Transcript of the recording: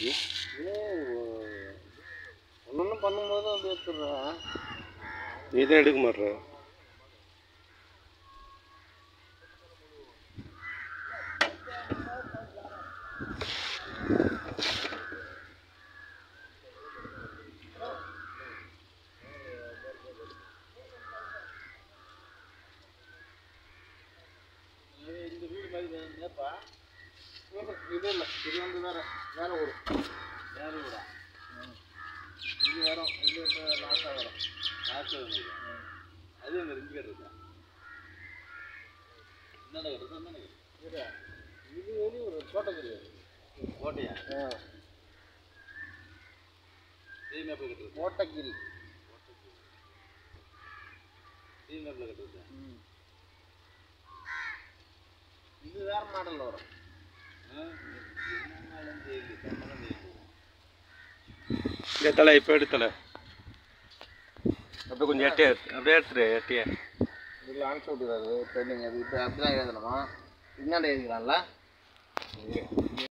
ஒன்று பண்ணும்போது அது எடுத்துடுறேன் நீ தான் எடுக்க மாட்ற இந்த வீடு மாதிரி வேணுப்பா இது இல்லை இது வந்து வேற வேற ஊர் வேற ஊரா இது வரும் இது வந்து லாஸ்ட்டாக வரும் லாஸ்ட்டாக வந்து அது எங்கள் ரெண்டு பேர் இருக்கா என்ன கட்டுறது என்ன கட்டுறது இது வெளியூர் கோட்டைக்கறி கோட்டையா இதே மேப்பில் கட்டுறது கோட்டைக்கிரி இதே மேப்பில் கட்டுறது இது வேற மாடல் வரும் இந்த தலை இப்போ எடுத்தல அப்படியே கொஞ்சம் எட்டியா எடுத்து அப்படியே எடுத்துரு எட்டியா இதில் அனுப்பிச்சி விட்டுறாரு ட்ரெண்டிங் அது இப்போ அப்படி தான் எழுதணுமா பின்னாடி எழுதிக்கலாம்ல